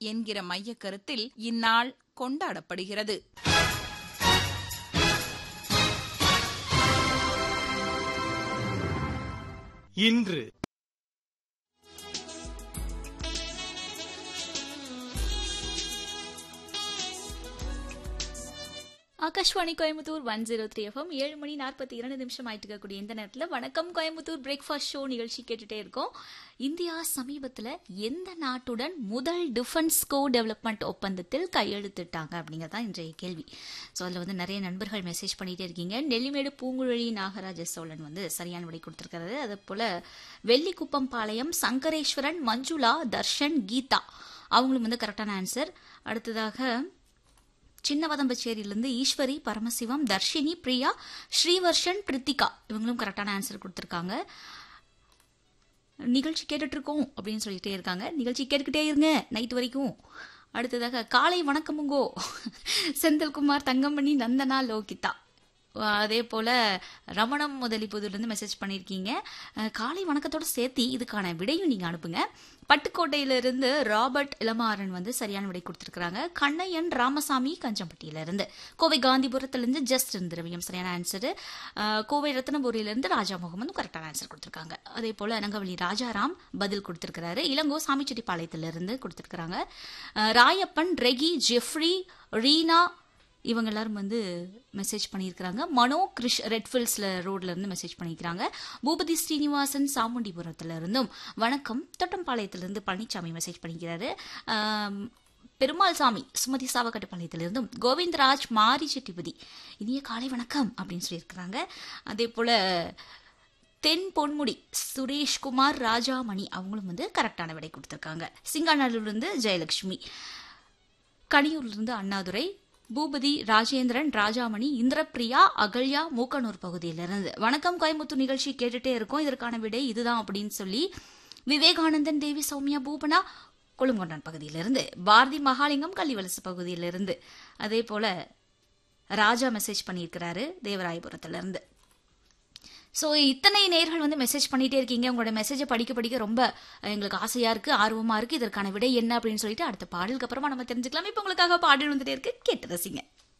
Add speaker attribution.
Speaker 1: என்கிற மைய கருத்தில் இந்நாள் கொண்டாடப்படுகிறது
Speaker 2: இன்று
Speaker 3: Akashvani Coimbatore one zero three FM ஏழு மணி நாற்பத்தி இரண்டு நிமிஷம் ஆயிட்டு இருக்கக்கூடிய இந்த நேரத்தில் வணக்கம் கோயம்புத்தூர் பிரேக்ஃபாஸ்ட் ஷோ நிகழ்ச்சி கேட்டுட்டே இருக்கோம் இந்தியா சமீபத்தில் எந்த நாட்டுடன் முதல் டிஃபென்ஸ் கோ டெவலப்மெண்ட் ஒப்பந்தத்தில் கையெழுத்திட்டாங்க அப்படிங்கிறது தான் இன்றைய கேள்வி ஸோ அதில் வந்து நிறைய நண்பர்கள் மெசேஜ் பண்ணிட்டே இருக்கீங்க நெல்லிமேடு பூங்குழலி நாகராஜ சோழன் வந்து சரியான விடை கொடுத்துருக்கிறது அதே போல் வெள்ளிக்குப்பம் பாளையம் சங்கரேஸ்வரன் மஞ்சுளா தர்ஷன் கீதா அவங்களும் வந்து கரெக்டான ஆன்சர் அடுத்ததாக சின்னவதம்பச்சேரியிலிருந்து ஈஸ்வரி பரமசிவம் தர்ஷினி பிரியா ஸ்ரீவர்ஷன் பிரித்திகா இவங்களும் கரெக்டான ஆன்சர் கொடுத்துருக்காங்க நிகழ்ச்சி கேட்டுட்டு இருக்கோம் அப்படின்னு சொல்லிட்டே இருக்காங்க நிகழ்ச்சி கேட்டுக்கிட்டே இருங்க நைட் வரைக்கும் அடுத்ததாக காலை வணக்கமுங்கோ செந்தில்குமார் தங்கமணி நந்தனா லோகிதா அதே போல ரமணம் முதலிப்புதுலேருந்து மெசேஜ் பண்ணியிருக்கீங்க அஹ், காலை வணக்கத்தோட சேர்த்து இதுக்கான விடையும் நீங்கள் அனுப்புங்க பட்டுக்கோட்டையிலிருந்து ராபர்ட் இளமாறன் வந்து சரியான விடை கொடுத்துருக்காங்க கண்ணையன் ராமசாமி கஞ்சம்பட்டியிலிருந்து கோவை காந்திபுரத்திலிருந்து ஜஸ்ட் திரவியம் சரியான ஆன்சரு கோவை ரத்னபுரியிலிருந்து ராஜா முகமது கரெக்டான ஆன்சர் கொடுத்துருக்காங்க அதே போல நங்கவழி ராஜாராம் பதில் கொடுத்துருக்கிறாரு இளங்கோ சாமிச்செட்டிப்பாளையத்திலிருந்து கொடுத்துருக்காங்க அஹ், ராயப்பன் ரெகி ஜெஃப்ரி ரீனா இவங்க எல்லாரும் வந்து மெசேஜ் பண்ணியிருக்கிறாங்க மனோ கிருஷ் ரெட்ஃபில்ஸ்ல ரோட்ல இருந்து மெசேஜ் பண்ணியிருக்கிறாங்க பூபதி ஸ்ரீனிவாசன் சாமுண்டிபுரத்துல இருந்தும் வணக்கம் தொட்டம்பாளையத்திலிருந்து பழனிசாமி மெசேஜ் பண்ணிக்கிறாரு ஆம், பெருமாள் சாமி சுமதி சாவக்கட்டுப்பாளையத்திலிருந்தும் கோவிந்தராஜ் மாரி செட்டிபதி இனிய காலை வணக்கம் அப்படின்னு சொல்லியிருக்கிறாங்க அதே போல தென் பொன்முடி சுரேஷ்குமார் ராஜாமணி அவங்களும் வந்து கரெக்டான விடை கொடுத்துருக்காங்க சிங்காநல்லூர்லேருந்து ஜெயலட்சுமி கனியூர்லேருந்து அண்ணாதுரை பூபதி ராஜேந்திரன் ராஜாமணி இந்திரபிரியா அகல்யா மூக்கனூர் பகுதியிலிருந்து வணக்கம் கோயம்புத்தூர் நிகழ்ச்சி கேட்டுட்டே இருக்கோம் இதற்கான விடை இதுதான் அப்படின்னு சொல்லி விவேகானந்தன் தேவி சௌமியா பூபனா கொழுங்கொண்டான் பகுதியிலிருந்து பாரதி மகாலிங்கம் கள்ளிவலசு பகுதியிலிருந்து அதே போல ராஜா மெசேஜ் பண்ணியிருக்கிறாரு தேவராயபுரத்திலிருந்து ஸோ இத்தனை நேர்கள் வந்து மெசேஜ் பண்ணிட்டே இருக்கீங்க உங்களோட மெசேஜை படிக்க படிக்க ரொம்ப எங்களுக்கு ஆசையா இருக்கு ஆர்வமா இருக்கு இதற்கான விடை என்ன அப்படின்னு சொல்லிட்டு அடுத்த பாடலுக்கு அப்புறமா நம்ம தெரிஞ்சுக்கலாம் இப்போ உங்களுக்காக பாடல் வந்துட்டே இருக்கு கேட்டு ரசிங்க